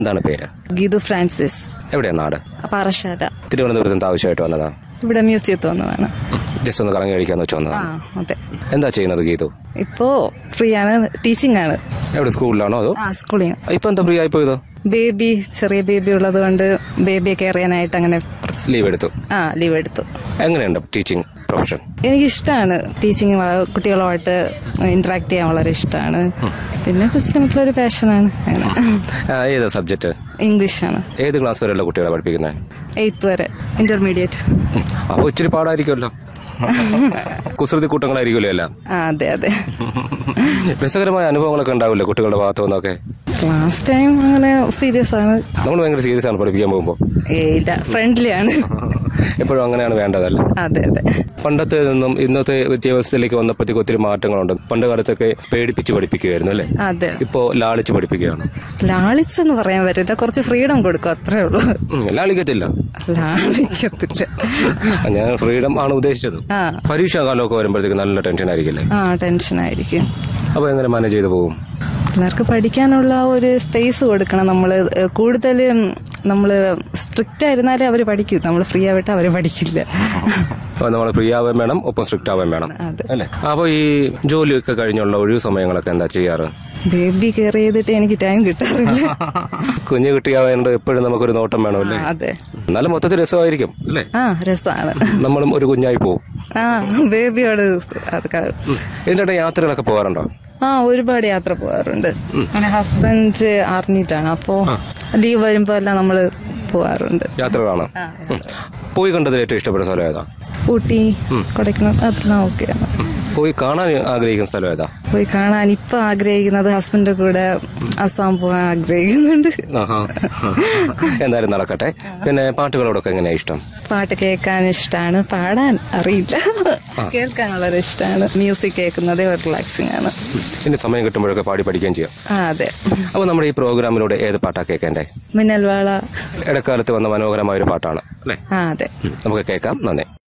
എന്താണ് പേര് ഗീതു ഫ്രാൻസിസ് എവിടെയാ നാട് പാറശാല തിരുവനന്തപുരത്ത് നിന്ന് ആവശ്യമായിട്ട് വന്നതാ ഇവിടെ മ്യൂസിയത്തിൽ വന്നതാണ് ജസ്റ്റ് ഒന്ന് കറങ്ങി കഴിക്കാന്ന് വെച്ച് ആ വന്നതാ അതെ എന്താ ചെയ്യുന്നത് ഗീതു ഇപ്പോ ഫ്രീ ആണ് ടീച്ചിങ് ആണ് എവിടെ സ്കൂളിലാണോ അതോ ആ സ്കൂളിൽ ഇപ്പൊ എന്താ ഫ്രീ ആയി പോയത് ബേബി ചെറിയ ബേബി ഉള്ളത് കൊണ്ട് ബേബിയെ കെയർ ചെയ്യാനായിട്ട് അങ്ങനെ ലീവ് എടുത്തു ആ ലീവ് എടുത്തു എങ്ങനെയുണ്ട് ടീച്ചിങ് പ്രൊഫഷൻ എനിക്കിഷ്ടമാണ് ടീച്ചിങ് കുട്ടികളുമായിട്ട് ഇന്ററാക്ട് ചെയ്യാൻ വളരെ ഇഷ്ടമാണ് പിന്നെ ഒരു പാഷനാണ് അങ്ങനെ ഏതാ സബ്ജക്ട് ഇംഗ്ലീഷാണ് ഏത് ക്ലാസ് വരെയുള്ള കുട്ടികളെ പഠിപ്പിക്കുന്നത് എയ്ത്ത് വരെ ഇന്റർമീഡിയറ്റ് അപ്പൊ ഇച്ചിരി പാടായിരിക്കുമല്ലോ കുസൃതി കൂട്ടങ്ങളായിരിക്കുമല്ലോ എല്ലാം ആ അതെ അതെ രസകരമായ അനുഭവങ്ങളൊക്കെ ഉണ്ടാവില്ലേ കുട്ടികളുടെ ഭാഗത്തു നിന്നൊക്കെ ക്ലാസ് ടൈം അങ്ങനെ സീരിയസ് ആണ് നമ്മൾ ഭയങ്കര സീരിയസ് ആണ് പഠിപ്പിക്കാൻ പോകുമ്പോൾ ഏ ഇല്ല ഫ്രണ്ട്ലി ആണ് എപ്പോഴും അങ്ങനെയാണ് വേണ്ടതല്ല അതെ അതെ പണ്ടത്തെ നിന്നും ഇന്നത്തെ വിദ്യാഭ്യാസത്തിലേക്ക് വന്നപ്പോഴത്തേക്ക് ഒത്തിരി മാറ്റങ്ങളുണ്ട് പണ്ട് കാലത്തൊക്കെ പേടിപ്പിച്ച് പഠിപ്പിക്കുമായിരുന്നു അല്ലേ അതെ ഇപ്പോ ലാളിച്ച് പഠിപ്പിക്കുകയാണ് ലാളിച്ചെന്ന് പറയാൻ പറ്റില്ല കുറച്ച് ഫ്രീഡം കൊടുക്കും അത്രേ ഉള്ളൂ ഉം, ലാളിക്കത്തില്ല ലാളിക്കത്തില്ല ഞാൻ ഫ്രീഡം ആണ് ഉദ്ദേശിച്ചത് ആ പരീക്ഷാ കാലമൊക്കെ വരുമ്പോഴത്തേക്ക് നല്ല ടെൻഷൻ ആയിരിക്കില്ലേ ആ ടെൻഷൻ ആയിരിക്കും അപ്പൊ എങ്ങനെ മാനേജ് ചെയ്ത് പോകും പിള്ളേർക്ക് പഠിക്കാനുള്ള ഒരു സ്പേസ് കൊടുക്കണം നമ്മൾ കൂടുതൽ നമ്മൾ സ്ട്രിക്റ്റ് ആയിരുന്നാലേ അവർ പഠിക്കും നമ്മൾ ഫ്രീ ആയിട്ട് അവർ പഠിക്കില്ല അപ്പൊ നമ്മൾ ഫ്രീ ആവാൻ വേണം ഒപ്പം സ്ട്രിക്റ്റ് ആവാൻ വേണം അതെ. അല്ലേ അപ്പൊ ഈ ജോലിയൊക്കെ കഴിഞ്ഞുള്ള ഒഴിവ് സമയങ്ങളൊക്കെ എന്താ ചെയ്യാറ് ബേബി കെയർ ചെയ്തിട്ട് എനിക്ക് ടൈം കിട്ടാറില്ല കുഞ്ഞു കുട്ടിയാവേണ്ട എപ്പോഴും നമുക്കൊരു നോട്ടം വേണമല്ലേ ആ, അതെ എന്നാലും മൊത്തത്തിൽ രസമായിരിക്കും അല്ലേ ആ രസമാണ് നമ്മളും ഒരു കുഞ്ഞായി പോകും ആ ബേബിയോട് അത് ക- ഇതിന്റെ യാത്രകളൊക്കെ പോകാറുണ്ടോ ആ ഒരുപാട് യാത്ര പോകാറുണ്ട് അങ്ങനെ ഹസ്ബൻഡ് ആർമിയിലാണ് അപ്പോ ലീവ് വരുമ്പോ എല്ലാം നമ്മള് പോവാറുണ്ട് യാത്രകളാണ് ഉം. പോയി കണ്ടതിൽ ഏറ്റവും ഇഷ്ടപ്പെട്ട സ്ഥലം ഏതാ ഊട്ടി കൊടൈക്കനാൽ അതെല്ലാം ഓക്കെയാണ് പോയി കാണാൻ ആഗ്രഹിക്കുന്ന സ്ഥലം ഏതാ പോയി കാണാൻ ഇപ്പൊ ആഗ്രഹിക്കുന്നത് ഹസ്ബൻഡിന്റെ കൂടെ അസാം പോകാൻ ആഗ്രഹിക്കുന്നുണ്ട് ആഹാ. എന്തായാലും നടക്കട്ടെ പിന്നെ പാട്ടുകളോടൊക്കെ എങ്ങനെയാ ഇഷ്ടം പാട്ട് കേൾക്കാൻ ഇഷ്ടമാണ് പാടാൻ അറിയില്ല കേൾക്കാൻ വളരെ ഇഷ്ടമാണ് മ്യൂസിക് കേൾക്കുന്നതേ ഒരു റിലാക്സിങ് ആണ് ഇനി സമയം കിട്ടുമ്പോഴൊക്കെ പാടി പഠിക്കുകയും ചെയ്യാം ആ അതെ അപ്പൊ നമ്മുടെ ഈ പ്രോഗ്രാമിലൂടെ ഏത് പാട്ടാ കേൾക്കേണ്ടേ മിന്നൽവാള ഇടക്കാലത്ത് വന്ന മനോഹരമായ ഒരു പാട്ടാണ് അല്ലേ ആ അതെ ഉം. നമുക്ക് കേൾക്കാം നന്ദി